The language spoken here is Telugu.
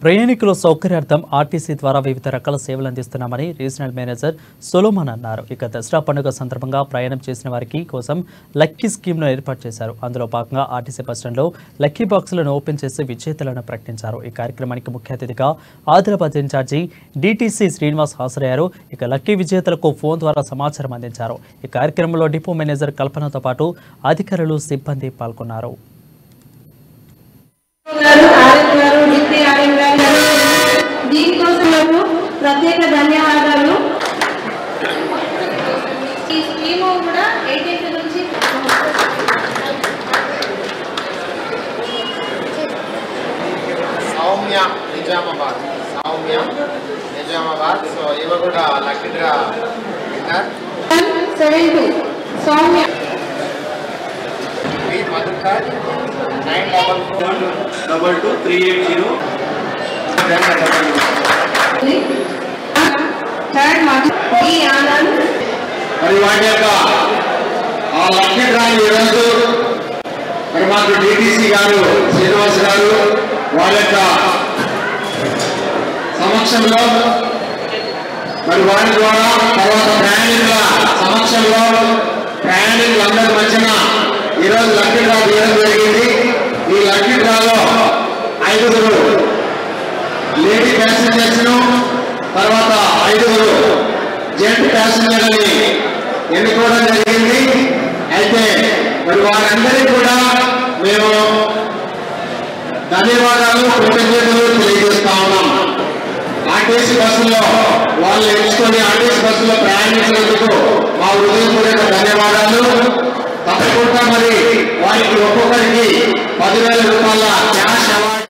ప్రయాణికుల సౌకర్యార్థం ఆర్టీసీ ద్వారా వివిధ రకాల సేవలు అందిస్తున్నామని రీజనల్ మేనేజర్ సొలోమన్ అన్నారు ఇక దసరా పండుగ సందర్భంగా ప్రయాణం చేసిన వారికి కోసం లక్కీ స్కీమ్ను ఏర్పాటు చేశారు అందులో భాగంగా ఆర్టీసీ బస్టాండ్లో లక్కీ బాక్సులను ఓపెన్ చేసి విజేతలను ప్రకటించారు ఈ కార్యక్రమానికి ముఖ్య అతిథిగా ఆదిలాబాద్ ఇన్ఛార్జి డిటిసి శ్రీనివాస్ హాజరయ్యారు ఇక లక్కీ విజేతలకు ఫోన్ ద్వారా సమాచారం అందించారు ఈ కార్యక్రమంలో డిపో మేనేజర్ కల్పనతో పాటు అధికారులు సిబ్బంది పాల్గొన్నారు గారు ఆర్ఎం గారు డిప్యూటీ ఆర్ఎం గారు దీనికోసం నాకు ప్రత్యేక ధన్యవాదాలు ఈ స్కీమ్ కూడా ఎయిటీన్త్ నుంచి సౌమ్య నిజామాబాద్ సౌమ్య నిజామాబాద్ సో ఇవి కూడా lucky draw winner seven two Soumya V Madhukar nine double four double two three eight zero third March D Anand మరి వాటి యొక్క ఆ లక్కీ డ్రాయింగ్ ఈరోజు మరి మాకు డిటిసి గారు శ్రీనివాస్ గారు వాళ్ళ యొక్క సమక్షంలో మరి వారి ద్వారా తర్వాత ప్రయాణికుల సమక్షంలో ప్రయాణికులందరి మధ్యన ఈరోజు లక్కీ డ్రా తీయడం జరిగింది ఈ లక్కీ డ్రాలో ఐదుగురు లేడీ ప్యాసింజర్స్ ను తర్వాత ఐదుగురు జెంట్ ప్యాసింజర్లని ఎన్నుకోవడం జరిగింది అయితే మరి వారందరికీ కూడా మేము ధన్యవాదాలు కృతజ్ఞతలు తెలియజేస్తా ఉన్నాం ఆర్టీసీ బస్సులో వాళ్ళు ఎంచుకొని ఆర్టీసీ బస్సులో ప్రయాణించినందుకు మా హృదయపూర్వక ధన్యవాదాలు తప్పకుండా మరి వారికి ఒక్కొక్కరికి పదివేల రూపాయల క్యాష్ అవార్డు